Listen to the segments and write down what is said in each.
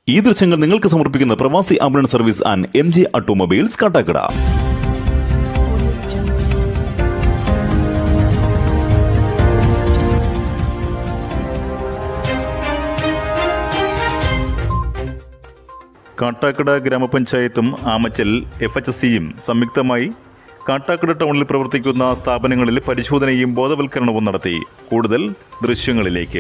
ഈ ദൃശ്യങ്ങൾ നിങ്ങൾക്ക് സമർപ്പിക്കുന്ന Pravasi ambulance service and M J automobiles Kattakada Kattakada ഗ്രാമപഞ്ചായത്തും ആമച്ചൽ എഫ് എച്ച് സിയും സംയുക്തമായി കാട്ടാക്കട ടൗണിൽ പ്രവർത്തിക്കുന്ന സ്ഥാപനങ്ങളിൽ പരിശോധനയും ബോധവൽക്കരണവും നടത്തി കൂടുതൽ ദൃശ്യങ്ങളിലേക്ക്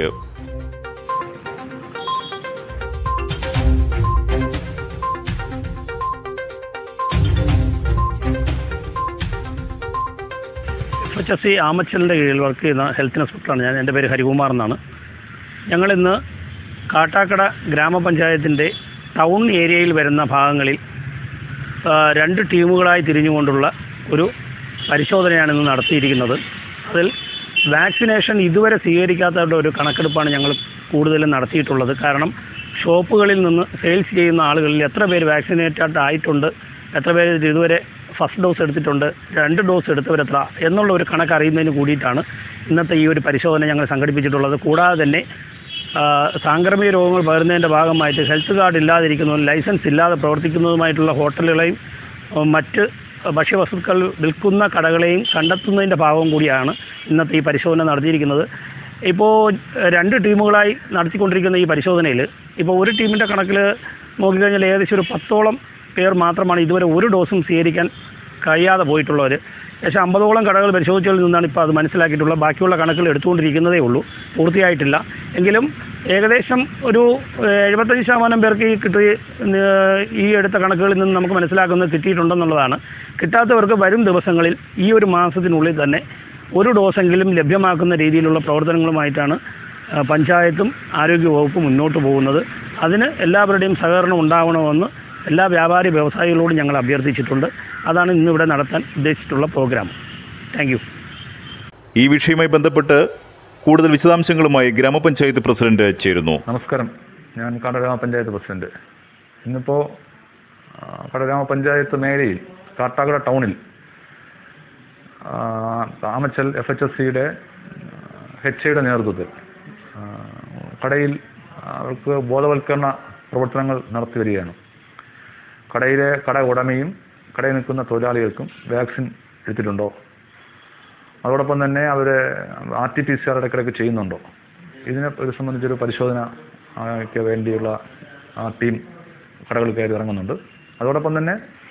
എഫ് എച്ച് എസ് സി ആമച്ചലിൻ്റെ കീഴിൽ വർക്ക് ചെയ്യുന്ന ഹെൽത്ത് ഇൻസ്പെക്ടറാണ് ഞാൻ എൻ്റെ പേര് ഹരികുമാർ എന്നാണ് ഞങ്ങളിന്ന് കാട്ടാക്കട ഗ്രാമപഞ്ചായത്തിൻ്റെ ടൗൺ ഏരിയയിൽ വരുന്ന ഭാഗങ്ങളിൽ ആ, രണ്ട് ടീമുകളായി തിരിഞ്ഞുകൊണ്ടുള്ള ഒരു പരിശോധനയാണ് ഇന്ന് നടത്തിയിരിക്കുന്നത് അതിൽ വാക്സിനേഷൻ ഇതുവരെ സ്വീകരിക്കാത്തവരുടെ ഒരു കണക്കെടുപ്പാണ് ഞങ്ങൾ കൂടുതലും നടത്തിയിട്ടുള്ളത് കാരണം ഷോപ്പുകളിൽ നിന്ന് സെയിൽസ് ചെയ്യുന്ന ആളുകളിൽ എത്ര പേര് വാക്സിനേറ്റഡ് ആയിട്ടുണ്ട് എത്ര പേര് ഇതുവരെ ഫസ്റ്റ് ഡോസ് എടുത്തിട്ടുണ്ട് രണ്ട് ഡോസ് എടുത്തവരെത്ര എന്നുള്ള ഒരു കണക്ക് അറിയുന്നതിന് കൂടിയിട്ടാണ് ഇന്നത്തെ ഈ ഒരു പരിശോധന ഞങ്ങൾ സംഘടിപ്പിച്ചിട്ടുള്ളത് കൂടാതെ തന്നെ ആ, സാംക്രമിക രോഗങ്ങൾ പകരുന്നതിൻ്റെ ഭാഗമായിട്ട് ഹെൽത്ത് കാർഡ് ഇല്ലാതിരിക്കുന്നതും ലൈസൻസ് ഇല്ലാതെ പ്രവർത്തിക്കുന്നതുമായിട്ടുള്ള ഹോട്ടലുകളെയും ഉം, മറ്റ് ഭക്ഷ്യവസ്തുക്കൾ വിൽക്കുന്ന കടകളെയും കണ്ടെത്തുന്നതിൻ്റെ ഭാഗം കൂടിയാണ് ഇന്നത്തെ ഈ പരിശോധന നടത്തിയിരിക്കുന്നത് ഇപ്പോൾ രണ്ട് ടീമുകളായി നടത്തിക്കൊണ്ടിരിക്കുന്ന ഈ പരിശോധനയിൽ ഇപ്പോൾ ഒരു ടീമിൻ്റെ കണക്കിൽ നോക്കിക്കഴിഞ്ഞാൽ ഏകദേശം ഒരു പത്തോളം പേർ മാത്രമാണ് ഇതുവരെ ഒരു ഡോസും സ്വീകരിക്കാൻ കഴിയാതെ പോയിട്ടുള്ളവർ ഏകദേശം അമ്പതോളം കടകൾ പരിശോധിച്ചതിൽ നിന്നാണ് ഇപ്പോൾ അത് മനസ്സിലാക്കിയിട്ടുള്ളത് ബാക്കിയുള്ള കണക്കുകൾ എടുത്തുകൊണ്ടിരിക്കുന്നതേ ഉള്ളൂ പൂർത്തിയായിട്ടില്ല എങ്കിലും ഏകദേശം ഒരു ഏഹ്, എഴുപത്തഞ്ച് ശതമാനം പേർക്ക് ഈ കിട്ടി ഏഹ്, ഈ എടുത്ത കണക്കുകളിൽ നിന്ന് നമുക്ക് മനസ്സിലാക്കുന്നത് കിട്ടിയിട്ടുണ്ടെന്നുള്ളതാണ് കിട്ടാത്തവർക്ക് വരും ദിവസങ്ങളിൽ ഈ ഒരു മാസത്തിനുള്ളിൽ തന്നെ ഒരു ഡോസെങ്കിലും ലഭ്യമാക്കുന്ന രീതിയിലുള്ള പ്രവർത്തനങ്ങളുമായിട്ടാണ് ഏഹ്, പഞ്ചായത്തും ആരോഗ്യവകുപ്പും മുന്നോട്ട് പോകുന്നത് അതിന് എല്ലാവരുടെയും സഹകരണം ഉണ്ടാവണമെന്ന് എല്ലാ വ്യാപാരി വ്യവസായികളോടും ഞങ്ങൾ അഭ്യർത്ഥിച്ചിട്ടുണ്ട് അതാണ് ഇന്നിവിടെ നടത്താൻ ഉദ്ദേശിച്ചിട്ടുള്ള പ്രോഗ്രാം താങ്ക് യു ഈ വിഷയവുമായി ബന്ധപ്പെട്ട് കൂടുതൽ വിശദാംശങ്ങളുമായി ഗ്രാമപഞ്ചായത്ത് പ്രസിഡന്റ് ചേരുന്നു നമസ്കാരം ഞാൻ കടഗ്രാമ പഞ്ചായത്ത് പ്രസിഡന്റ് ഇന്നിപ്പോൾ കടഗ്രാമ പഞ്ചായത്ത് മേഖലയിൽ കാട്ടാക്കട ടൗണിൽ ആ, ആമച്ചൽ എഫ് എച്ച് എസ് സിയുടെ എച്ച് ഐയുടെ നേതൃത്വത്തിൽ ആ, കടയിൽ അവർക്ക് ബോധവൽക്കരണ പ്രവർത്തനങ്ങൾ നടത്തി വരികയാണ് കടയിലെ കട ഉടമയും കടയിൽ നിൽക്കുന്ന തൊഴിലാളികൾക്കും വാക്സിൻ എടുത്തിട്ടുണ്ടോ അതോടൊപ്പം തന്നെ അവർ R T P C R ഇടയ്ക്കിടയ്ക്ക് ചെയ്യുന്നുണ്ടോ ഇതിനെ ഇത് സംബന്ധിച്ചൊരു പരിശോധന ആ, ക്ക് വേണ്ടിയുള്ള ആ ടീം കടകളിൽ കയറി ഇറങ്ങുന്നുണ്ട് അതോടൊപ്പം തന്നെ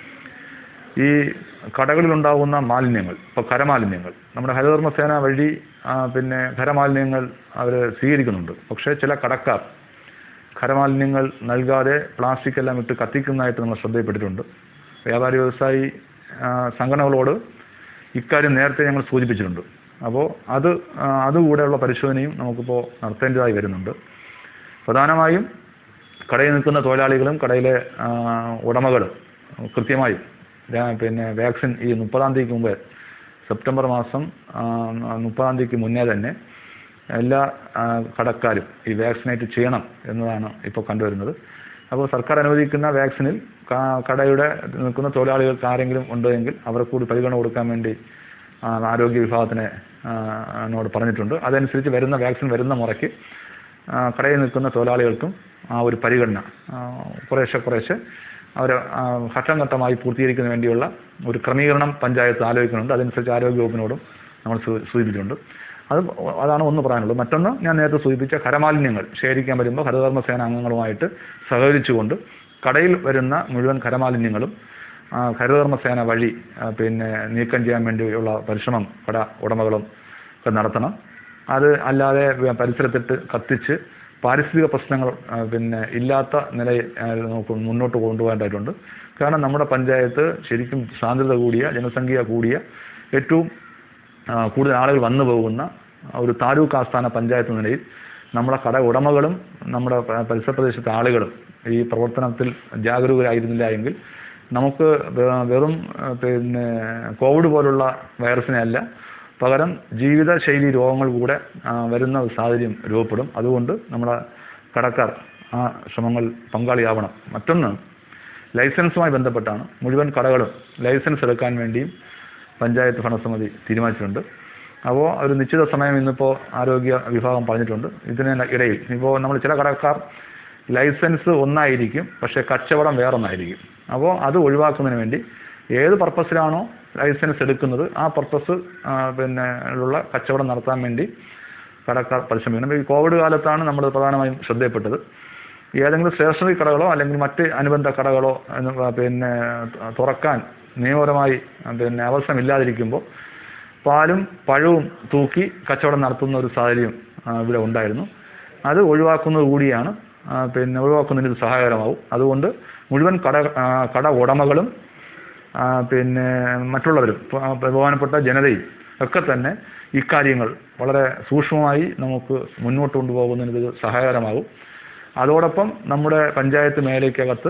ഈ കടകളിലുണ്ടാകുന്ന മാലിന്യങ്ങൾ ഇപ്പോൾ കരമാലിന്യങ്ങൾ നമ്മുടെ ഹരിതകർമ്മസേന വഴി ആ, പിന്നെ ഖരമാലിന്യങ്ങൾ അവർ സ്വീകരിക്കുന്നുണ്ട് പക്ഷേ ചില കടക്കാർ ഖരമാലിന്യങ്ങൾ നൽകാതെ പ്ലാസ്റ്റിക് എല്ലാം ഇട്ട് കത്തിക്കുന്നതായിട്ട് നമ്മൾ ശ്രദ്ധയിൽപ്പെട്ടിട്ടുണ്ട് വ്യാപാരി വ്യവസായി ആ, സംഘടനകളോട് ഇക്കാര്യം നേരത്തെ ഞങ്ങൾ സൂചിപ്പിച്ചിട്ടുണ്ട് അപ്പോൾ അത് ആ, അതുകൂടെയുള്ള പരിശോധനയും നമുക്കിപ്പോൾ നടത്തേണ്ടതായി വരുന്നുണ്ട് പ്രധാനമായും കടയിൽ നിൽക്കുന്ന തൊഴിലാളികളും കടയിലെ ആ, ഉടമകളും കൃത്യമായും രാ- പിന്നെ വാക്സിൻ ഈ മുപ്പതാം തീയതിക്ക് മുമ്പ് സെപ്റ്റംബർ മാസം ആ, മുപ്പതാം തീയതിക്ക് മുന്നേ തന്നെ എല്ലാ ആ, കടക്കാരും ഈ വാക്സിനേറ്റ് ചെയ്യണം എന്നതാണ് ഇപ്പോൾ കണ്ടുവരുന്നത് അപ്പോൾ സർക്കാർ അനുവദിക്കുന്ന വാക്സിനിൽ ക- കടയുടെ നിൽക്കുന്ന തൊഴിലാളികൾക്ക് ആരെങ്കിലും ഉണ്ടെങ്കിൽ അവർക്ക് കൂടി പരിഗണന കൊടുക്കാൻ വേണ്ടി ആ, ആരോഗ്യ വിഭാഗത്തിനെ ആ, നോട് പറഞ്ഞിട്ടുണ്ട് അതനുസരിച്ച് വരുന്ന വാക്സിൻ വരുന്ന മുറയ്ക്ക് ആ, കടയിൽ നിൽക്കുന്ന തൊഴിലാളികൾക്കും ആ ഒരു പരിഗണന ആ, കുറേശ്ശെ കുറേശ്ശെ അവർ ഘട്ടം ഘട്ടമായി പൂർത്തീകരിക്കുന്നതിന് വേണ്ടിയുള്ള ഒരു ക്രമീകരണം പഞ്ചായത്ത് ആലോചിക്കുന്നുണ്ട് അതനുസരിച്ച് ആരോഗ്യ വകുപ്പിനോടും നമ്മൾ സൂ- സൂചിപ്പിച്ചിട്ടുണ്ട് അത് അതാണ് ഒന്ന് പറയാനുള്ളത് മറ്റൊന്ന് ഞാൻ നേരത്തെ സൂചിപ്പിച്ച ഖരമാലിന്യങ്ങൾ ശേഖരിക്കാൻ വരുമ്പോൾ ഹരിതകർമ്മസേന അംഗങ്ങളുമായിട്ട് സഹകരിച്ചുകൊണ്ട് കടയിൽ വരുന്ന മുഴുവൻ ഖരമാലിന്യങ്ങളും ആ, ഹരിതകർമ്മസേന വഴി ആ, പിന്നെ നീക്കം ചെയ്യാൻ വേണ്ടിയുള്ള പരിശ്രമം കട ഉടമകളും ഒക്കെ നടത്തണം അത് അല്ലാതെ വ- പരിസരത്തിട്ട് കത്തിച്ച് പാരിസ്ഥിതിക പ്രശ്നങ്ങൾ ആ, പിന്നെ ഇല്ലാത്ത നിലയിൽ ആ, നമുക്ക് മുന്നോട്ട് കൊണ്ടുപോകേണ്ടതായിട്ടുണ്ട് കാരണം നമ്മുടെ പഞ്ചായത്ത് ശരിക്കും സാന്ദ്രത കൂടിയ ജനസംഖ്യ കൂടിയ ഏറ്റവും ആ, കൂടുതൽ ആളുകൾ വന്നു പോകുന്ന ഒരു താലൂക്ക് ആസ്ഥാന പഞ്ചായത്ത് എന്ന നിലയിൽ നമ്മുടെ കട ഉടമകളും നമ്മുടെ പ- പരിസര പ്രദേശത്തെ ആളുകളും ഈ പ്രവർത്തനത്തിൽ ജാഗരൂകരായിരുന്നില്ല എങ്കിൽ നമുക്ക് വെ- വെറും ആ, പിന്നെ കോവിഡ് പോലുള്ള വൈറസിനെ അല്ല പകരം ജീവിതശൈലി രോഗങ്ങൾ കൂടെ ആ, വരുന്ന ഒരു സാഹചര്യം രൂപപ്പെടും അതുകൊണ്ട് നമ്മുടെ കടക്കാർ ആ ശ്രമങ്ങൾ പങ്കാളിയാവണം മറ്റൊന്ന് ലൈസൻസുമായി ബന്ധപ്പെട്ടാണ് മുഴുവൻ കടകളും ലൈസൻസ് എടുക്കാൻ വേണ്ടിയും പഞ്ചായത്ത് ഭരണസമിതി തീരുമാനിച്ചിട്ടുണ്ട് അപ്പോൾ ഒരു നിശ്ചിത സമയം ഇന്നിപ്പോൾ ആരോഗ്യ വിഭാഗം പറഞ്ഞിട്ടുണ്ട് ഇതിന് ഇടയിൽ ഇപ്പോൾ നമ്മൾ ചില കടക്കാർ ലൈസൻസ് ഒന്നായിരിക്കും പക്ഷേ കച്ചവടം വേറൊന്നായിരിക്കും അപ്പോൾ അത് ഒഴിവാക്കുന്നതിന് വേണ്ടി ഏത് പർപ്പസിലാണോ ലൈസൻസ് എടുക്കുന്നത് ആ പർപ്പസ് പിന്നെ ഉള്ള കച്ചവടം നടത്താൻ വേണ്ടി കടക്കാർ പരിശ്രമിക്കണം ഇപ്പോൾ ഈ കോവിഡ് കാലത്താണ് നമ്മൾ പ്രധാനമായും ശ്രദ്ധയപ്പെട്ടത് ഏതെങ്കിലും സ്റ്റേഷനറി കടകളോ അല്ലെങ്കിൽ മറ്റ് അനുബന്ധ കടകളോ എന്ന് പിന്നെ തുറക്കാൻ നിയമപരമായി പിന്നെ അവസരമില്ലാതിരിക്കുമ്പോൾ പാലും പഴവും തൂക്കി കച്ചവടം നടത്തുന്ന ഒരു സാഹചര്യം ആ, ഇവിടെ ഉണ്ടായിരുന്നു അത് ഒഴിവാക്കുന്നത് കൂടിയാണ് ആ, പിന്നെ ഒഴിവാക്കുന്നതിന് ഇത് സഹായകരമാവും അതുകൊണ്ട് മുഴുവൻ കട ആ, കട ഉടമകളും ആ, പിന്നെ മറ്റുള്ളവരും ഇപ്പൊ, ആ, ബഹുമാനപ്പെട്ട ജനതയും ഒക്കെ തന്നെ ഇക്കാര്യങ്ങൾ വളരെ സൂക്ഷ്മമായി നമുക്ക് മുന്നോട്ട് കൊണ്ടുപോകുന്നതിന് ഇത് സഹായകരമാകും അതോടൊപ്പം നമ്മുടെ പഞ്ചായത്ത് മേഖലയ്ക്കകത്ത്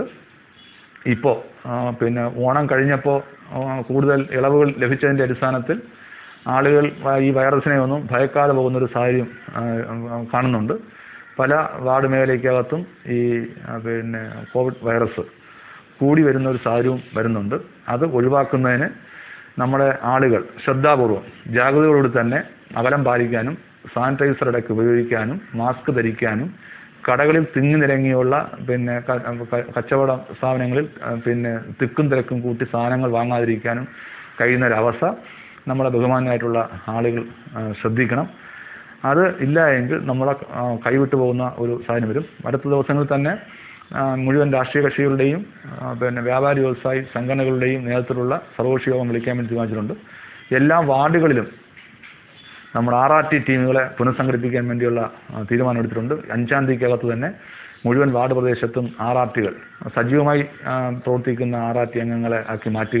ഇപ്പോൾ പിന്നെ ഓണം കഴിഞ്ഞപ്പോൾ കൂടുതൽ ഇളവുകൾ ലഭിച്ചതിൻ്റെ അടിസ്ഥാനത്തിൽ ആളുകൾ വ- ഈ വൈറസിനെ ഒന്നും ഭയക്കാതെ പോകുന്നൊരു സാഹചര്യം ആ, ആ, കാണുന്നുണ്ട് പല വാർഡ് മേഖലയ്ക്കകത്തും ഈ ആ, പിന്നെ കോവിഡ് വൈറസ് കൂടി വരുന്ന ഒരു സാഹചര്യവും വരുന്നുണ്ട് അത് ഒഴിവാക്കുന്നതിന് നമ്മുടെ ആളുകൾ ശ്രദ്ധാപൂർവം ജാഗ്രതയോടുകൂടി തന്നെ അകലം പാലിക്കാനും സാനിറ്റൈസർ ഇടയ്ക്ക് ഉപയോഗിക്കാനും മാസ്ക് ധരിക്കാനും കടകളിൽ തിങ്ങി നിരങ്ങിയുള്ള പിന്നെ ക- ക- കച്ചവട സ്ഥാപനങ്ങളിൽ ആ, പിന്നെ തിക്കും തിരക്കും കൂട്ടി സാധനങ്ങൾ വാങ്ങാതിരിക്കാനും കഴിയുന്ന ഒരു അവസ്ഥ നമ്മുടെ ബഹുമാനായിട്ടുള്ള ആളുകൾ ആ, ശ്രദ്ധിക്കണം അത് ഇല്ല എങ്കിൽ നമ്മളെ ആ, കൈവിട്ടു പോകുന്ന ഒരു സാഹചര്യം വരും അടുത്ത ദിവസങ്ങളിൽ തന്നെ ആ, മുഴുവൻ രാഷ്ട്രീയ കക്ഷികളുടെയും ആ, പിന്നെ വ്യാപാരി വ്യവസായി സംഘടനകളുടെയും നേതൃത്വത്തിലുള്ള സർവകക്ഷി യോഗം വിളിക്കാൻ വേണ്ടി തീരുമാനിച്ചിട്ടുണ്ട് എല്ലാ വാർഡുകളിലും നമ്മുടെ ആർ ആർ ടി ടീമുകളെ പുനഃസംഘടിപ്പിക്കാൻ വേണ്ടിയുള്ള ആ, തീരുമാനമെടുത്തിട്ടുണ്ട് അഞ്ചാം തീയതിക്കകത്ത് തന്നെ മുഴുവൻ വാർഡ് പ്രദേശത്തും ആർ ആർ ടികൾ സജീവമായി ആ, പ്രവർത്തിക്കുന്ന ആർ ആർ ടി അംഗങ്ങളെ ആക്കി മാറ്റുക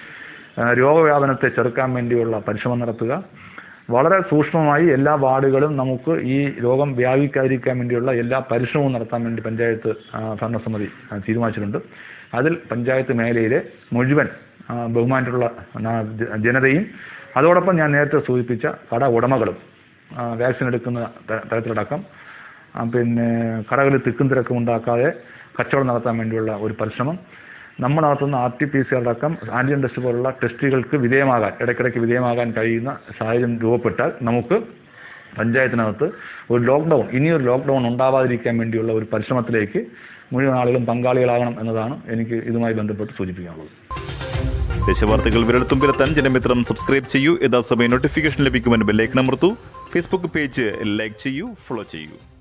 ആ, രോഗവ്യാപനത്തെ ചെറുക്കാൻ വേണ്ടിയുള്ള പരിശ്രമം നടത്തുക വളരെ സൂക്ഷ്മമായി എല്ലാ വാർഡുകളും നമുക്ക് ഈ രോഗം വ്യാപിക്കാതിരിക്കാൻ വേണ്ടിയുള്ള എല്ലാ പരിശ്രമവും നടത്താൻ വേണ്ടി പഞ്ചായത്ത് ആ, ഭരണസമിതി ആ, തീരുമാനിച്ചിട്ടുണ്ട് അതിൽ പഞ്ചായത്ത് മേഖലയിലെ മുഴുവൻ ആ, ബഹുമാനത്തിലുള്ള ആ, ജ- ജനതയും അതോടൊപ്പം ഞാൻ നേരത്തെ സൂചിപ്പിച്ച കട ഉടമകളും ആ, വാക്സിൻ എടുക്കുന്ന ത- തരത്തിലടക്കം ആ, പിന്നെ കടകളിൽ തിക്കും തിരക്കും ഉണ്ടാക്കാതെ കച്ചവടം നടത്താൻ വേണ്ടിയുള്ള ഒരു പരിശ്രമം നമ്മൾ നടത്തുന്ന ആർ ടി പി സി അടക്കം ആൻറ്റിജൻ ടെസ്റ്റ് പോലുള്ള ടെസ്റ്റുകൾക്ക് വിധേയമാകാൻ ഇടയ്ക്കിടയ്ക്ക് വിധേയമാകാൻ കഴിയുന്ന സാഹചര്യം രൂപപ്പെട്ടാൽ നമുക്ക് പഞ്ചായത്തിനകത്ത് ഒരു ലോക്ക്ഡൗൺ ഇനിയൊരു ലോക്ക്ഡൗൺ ഉണ്ടാവാതിരിക്കാൻ വേണ്ടിയുള്ള ഒരു പരിശ്രമത്തിലേക്ക് മുഴുവൻ ആളുകളും പങ്കാളികളാകണം എന്നതാണ് എനിക്ക് ഇതുമായി ബന്ധപ്പെട്ട് സൂചിപ്പിക്കാനുള്ളത് ദേശവാർത്തകൾ വിരൽത്തുമ്പിലെത്താൻ ജനമിത്രം സബ്സ്ക്രൈബ് ചെയ്യൂ യഥാസമയം നോട്ടിഫിക്കേഷൻ ലഭിക്കുമെന്ന് ബെല്ലൈക്കൺ അമർത്തു ഫേസ്ബുക്ക് പേജ് ലൈക്ക് ചെയ്യൂ ഫോളോ ചെയ്യൂ